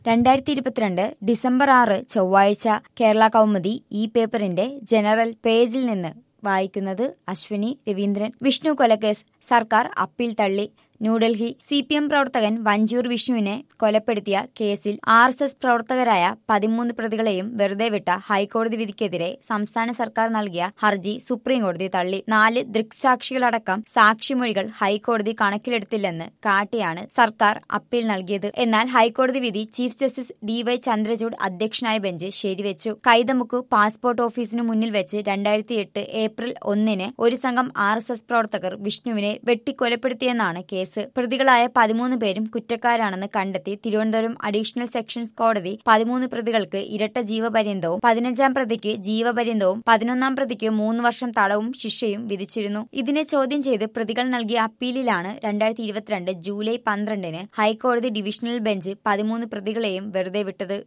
രണ്ടായിരത്തി ഇരുപത്തിരണ്ട് ഡിസംബർ ആറ് ചൊവ്വാഴ്ച കേരള കൗമുദി ഈ പേപ്പറിന്റെ ജനറൽ പേജിൽ നിന്ന് വായിക്കുന്നത് അശ്വിനി രവീന്ദ്രൻ വിഷ്ണു കൊലക്കേസ് സർക്കാർ അപ്പീൽ തള്ളി ന്യൂഡൽഹി സി പി എം പ്രവർത്തകൻ വഞ്ചൂർ വിഷ്ണുവിനെ കൊലപ്പെടുത്തിയ കേസിൽ ആർ എസ് എസ് പ്രവർത്തകരായ പതിമൂന്ന് പ്രതികളെയും വെറുതെ വിട്ട ഹൈക്കോടതി വിധിക്കെതിരെ സംസ്ഥാന സർക്കാർ നൽകിയ ഹർജി സുപ്രീംകോടതി തള്ളി നാല് ദൃക്സാക്ഷികളടക്കം സാക്ഷിമൊഴികൾ ഹൈക്കോടതി കണക്കിലെടുത്തില്ലെന്ന് കാട്ടിയാണ് സർക്കാർ അപ്പീൽ നൽകിയത് എന്നാൽ ഹൈക്കോടതി വിധി chief justice D Y Chandrachud അധ്യക്ഷനായ ബെഞ്ച് ശരിവെച്ചു കൈതമുക്ക് പാസ്പോർട്ട് ഓഫീസിനു മുന്നിൽ വെച്ച് രണ്ടായിരത്തി എട്ട് ഏപ്രിൽ ഒന്നിന് ഒരു സംഘം ആർ എസ് എസ് പ്രവർത്തകർ വിഷ്ണുവിനെ വെട്ടിക്കൊലപ്പെടുത്തിയെന്നാണ് കേസ് പ്രതികളായ പതിമൂന്ന് പേരും കുറ്റക്കാരാണെന്ന് കണ്ടെത്തി തിരുവനന്തപുരം അഡീഷണൽ സെഷൻസ് കോടതി പതിമൂന്ന് പ്രതികൾക്ക് ഇരട്ട ജീവപര്യന്തവും പതിനഞ്ചാം പ്രതിക്ക് ജീവപര്യന്തവും പതിനൊന്നാം പ്രതിക്ക് മൂന്ന് വർഷം തടവും ശിക്ഷയും വിധിച്ചിരുന്നു ഇതിനെ ചോദ്യം ചെയ്ത് പ്രതികൾ നൽകിയ അപ്പീലിലാണ് രണ്ടായിരത്തി ഇരുപത്തിരണ്ട് ജൂലൈ പന്ത്രണ്ടിന് ഹൈക്കോടതി ഡിവിഷണൽ ബെഞ്ച് പതിമൂന്ന് പ്രതികളെയും വെറുതെ വിട്ടത്